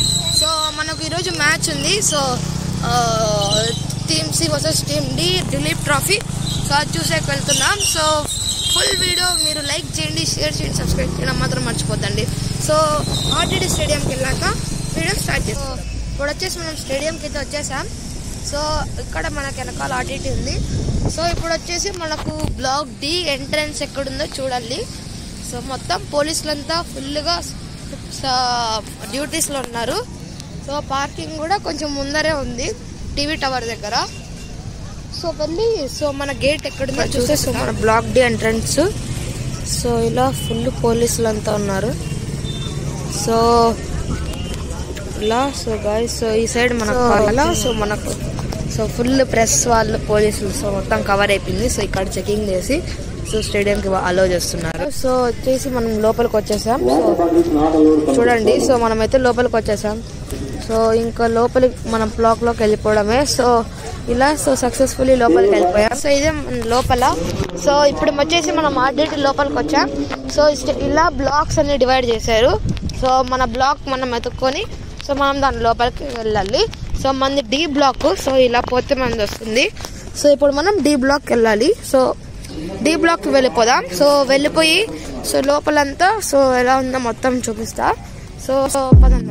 So మనకు ఈరోజు match ఉంది so team C versus team D Duleep trophy so అది చూసేకి వెళ్తున్నాం సో ఫుల్ వీడియో మీరు లైక్ చేయండి షేర్ చేయండి సబ్స్క్రైబ్ చేయడం మాత్రం మర్చిపోద్దండి సో ఆర్టీడీ స్టేడియంకి వెళ్ళాక వీడియో స్టార్ట్ చేస్తాం ఇప్పుడు వచ్చేసి మనం స్టేడియంకి అయితే వచ్చేసాం సో ఇక్కడ మనకి వెనకాల ఆర్టీటీ ఉంది సో ఇప్పుడు వచ్చేసి మనకు బ్లాక్ డి ఎంట్రన్స్ ఎక్కడుందో చూడాలి సో మొత్తం పోలీసులంతా ఫుల్గా డ్యూటీస్లో ఉన్నారు సో పార్కింగ్ కూడా కొంచెం ముందరే ఉంది టీవీ టవర్ దగ్గర సో వెళ్ళి సో మన గేట్ ఎక్కడుందో చూస్తే సో మన బ్లాక్ డి ఎంట్రన్స్ సో ఇలా ఫుల్ పోలీసులంతా ఉన్నారు సో ఇలా సో గాయస్ సో ఈ సైడ్ మనకు అలా సో మనకు సో ఫుల్ ప్రెస్ వాళ్ళు పోలీసులు సో మొత్తం కవర్ అయిపోయింది సో ఇక్కడ చెకింగ్ చేసి సో స్టేడియం కి అలో చేస్తున్నారు సో వచ్చేసి మనం లోపలికి వచ్చేసాం సో చూడండి సో మనమైతే లోపలికి వచ్చేసాం సో ఇంకా లోపలికి మనం బ్లాక్ లోకి వెళ్ళిపోవడమే సో ఇలా సో సక్సెస్ఫుల్లీ లోపలికి వెళ్ళిపోయాం సో ఇదే మన లోపల సో ఇప్పుడు వచ్చేసి మనం ఆర్డీటీ లోపలికి వచ్చాం సో ఇష్ట- ఇలా బ్లాక్స్ అన్ని డివైడ్ చేశారు సో మన బ్లాక్ మనం ఎత్తుక్కొని సో మనం దాని లోపలికి వెళ్ళాలి సో మనది డి బ్లాక్ సో ఇలా పోతే మనది వస్తుంది సో ఇప్పుడు మనం డి బ్లాక్ వెళ్ళాలి సో డి బ్లాక్ వెళ్ళిపోదాం సో వెళ్ళిపోయి సో లోపలంతా సో ఎలా ఉందో మొత్తం చూపిస్తా సో సో పదండి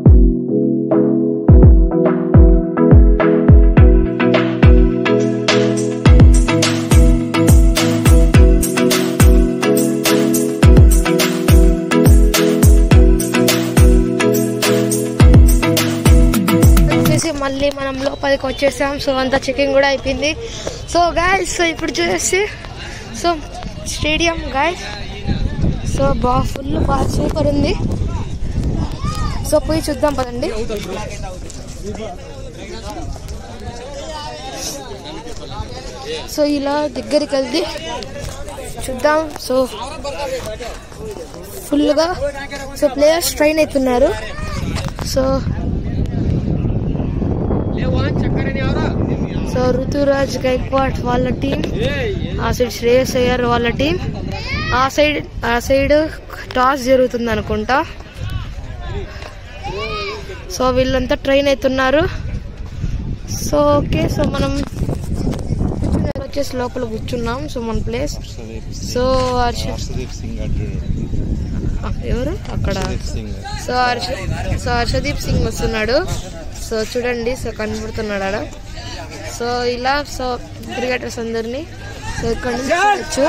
వచ్చేసి మళ్ళీ మనం లోపలికి వచ్చేసాం సో అంతా చెకింగ్ కూడా అయిపోయింది సో గాయస్ సో ఇప్పుడు చూసేసి సో స్టేడియం గాయస్ సో బాగా ఫుల్ బాగా సూపర్ ఉంది సో పోయి చూద్దాం పదండి సో ఇలా దగ్గరికి వెళ్తే చూద్దాం సో ఫుల్గా సో ప్లేయర్స్ ట్రైన్ అవుతున్నారు సో సో ఋతురాజ్ గైక్వాడ్ వాళ్ళ టీం ఆ సైడ్ శ్రేయస్ అయ్యర్ వాళ్ళ టీం ఆ సైడ్ ఆ సైడ్ టాస్ జరుగుతుంది అనుకుంటా సో వీళ్ళంతా ట్రైన్ అవుతున్నారు సో ఓకే సో మనం కూర్చునే వచ్చేసి లోపల కూర్చున్నాం సో మన ప్లేస్ సో హర్ష హర్షదీప్ సింగ్ అంటాడు ఆ, ఎవరు అక్కడ హర్షదీప్ సింగ్ సో హర్ష సో హర్షదీప్ సింగ్ వస్తున్నాడు సో చూడండి సో కనబడుతున్నాడు ఆడ సో ఇలా సో క్రికెటర్స్ అందరినీ సో ఇక్కడ నుంచి చూడొచ్చు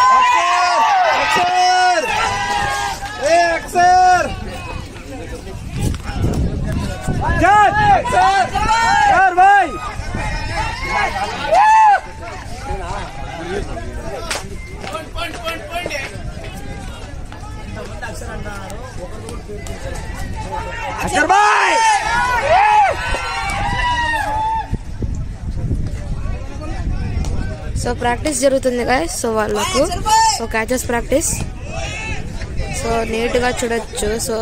సో ప్రాక్టీస్ జరుగుతుంది కదా సో వాళ్ళకు so catches practice so neat గా చూడొచ్చు సో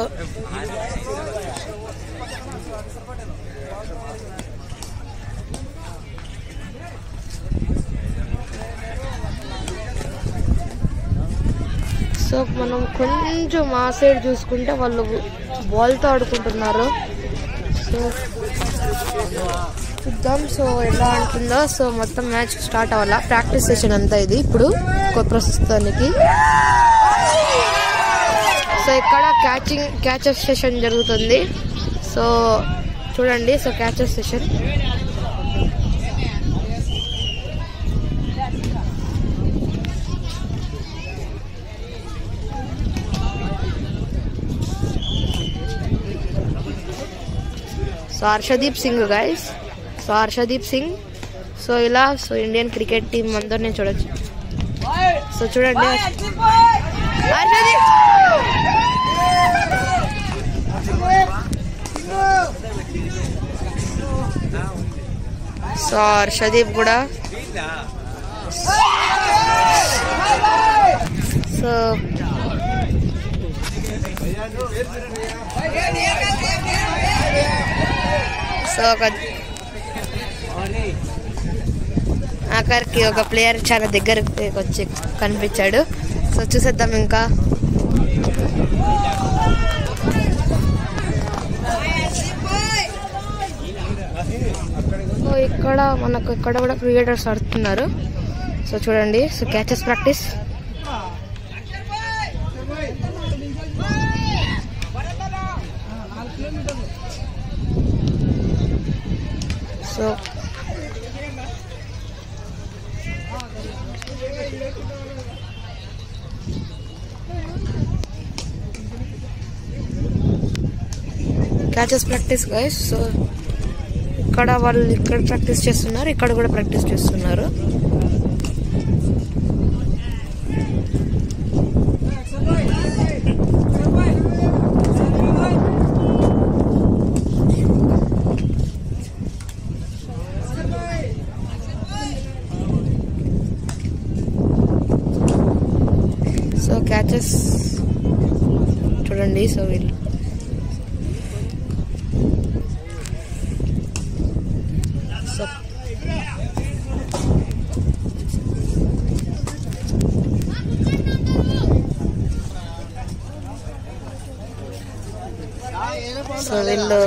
సో మనం కొంచెం ఆ సైడ్ చూసుకుంటే వాళ్ళు బాల్తో ఆడుకుంటున్నారు సో చూద్దాం సో ఎలా ఆడుతుందో సో మొత్తం మ్యాచ్ స్టార్ట్ అవ్వాలా ప్రాక్టీస్ సెషన్ అంతా ఇది ఇప్పుడు కొ- ప్రస్తుతానికి సో ఇక్కడ క్యాచింగ్ క్యాచ్ సెషన్ జరుగుతుంది సో చూడండి so catch session so Harshdeep Singh guys so Harshdeep Singh so ఇలా సో ఇండియన్ క్రికెట్ టీం అందరినీ చూడొచ్చు సో చూడండి హర్షదీప్ సో హర్షదీప్ కూడా సో సో ఒక ఆఖరికి ఒక ప్లేయర్ చాలా దగ్గరకు వచ్చి కనిపించాడు సో చూసేద్దాం ఇంకా ఇక్కడ మనకు ఇక్కడ కూడా క్రికెటర్స్ ఆడుతున్నారు సో చూడండి so catches practice so catches practice guys so ఇక్కడ వాళ్ళు ఇక్కడ ప్రాక్టీస్ చేస్తున్నారు ఇక్కడ కూడా ప్రాక్టీస్ చేస్తున్నారు సో క్యాచెస్ చూడండి సో వీళ్ళు సో సో వీళ్ళు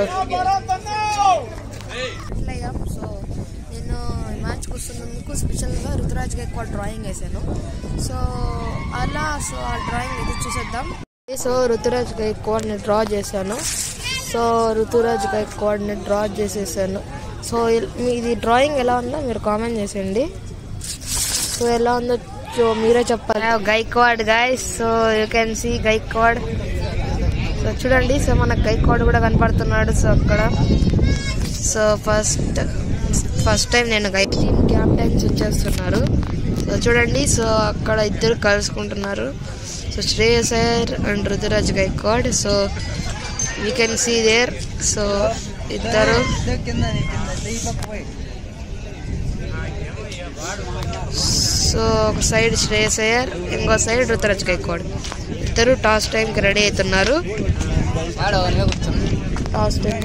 అయ్యాం సో నేను మ్యాచ్ కూర్చున్నందుకు స్పెషల్గా రుతురాజ్ ఎక్కువ డ్రాయింగ్ వేసాను సో అలా సో ఆ డ్రాయింగ్ ఇది చూసేద్దాం సో రుతురాజ్ గైక్వాడ్ని డ్రా చేశాను సో రుతురాజ్ గైక్వాడ్ని డ్రా చేసేసాను సో ఇల్- మీ ఇది డ్రాయింగ్ ఎలా ఉందో మీరు కామెంట్ చేసేయండి సో ఎలా ఉందో చూ- మీరే చెప్పాలి Gaikwad guys so you can see Gaikwad so చూడండి సో మనకు గైక్వాడ్ కూడా కనపడుతున్నాడు సో అక్కడ సో ఫస్ట్ ఫస్ట్ టైం నేను గై టీమ్ క్యాప్టెన్స్ వచ్చేస్తున్నారు సో చూడండి సో అక్కడ ఇద్దరు కలుసుకుంటున్నారు so Shreyas Iyer and Ruturaj Gaikwad so we can see there so ఇద్దరు సో ఒక సైడ్ శ్రేయస్ అయ్యర్ ఇంకో సైడ్ రుతురాజ్ గైక్వాడ్ ఇద్దరు టాస్ టైంకి రెడీ అవుతున్నారు toss time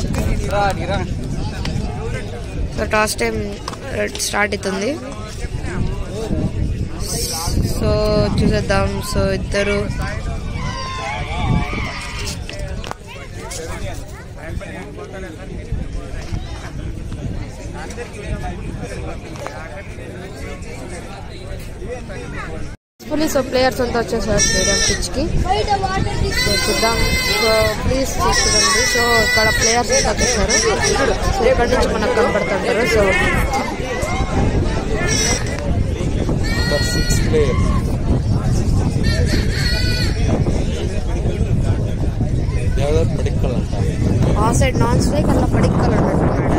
so toss time start అవుతుంది సో చూసేద్దాం సో ఇద్దరు సో ప్లేయర్స్ అంతా వచ్చేసారు స్టేడియం పిచ్ కి సో చూద్దాం సో ప్లీజ్ చూడండి సో ఇక్కడ ప్లేయర్స్ అంతా వచ్చేసారు సో ఇక్కడ నుంచి మనకు కనపడుతుంటారు సో Number six player. ಯಾವ್ದಾದ್ರು ಪಡಿಕಲ್ ಅಂತ ఆ సైడ్ నాన్ స్ట్రైక్ అట్లా పడిక్కలు ఉన్నట్టున్నాడు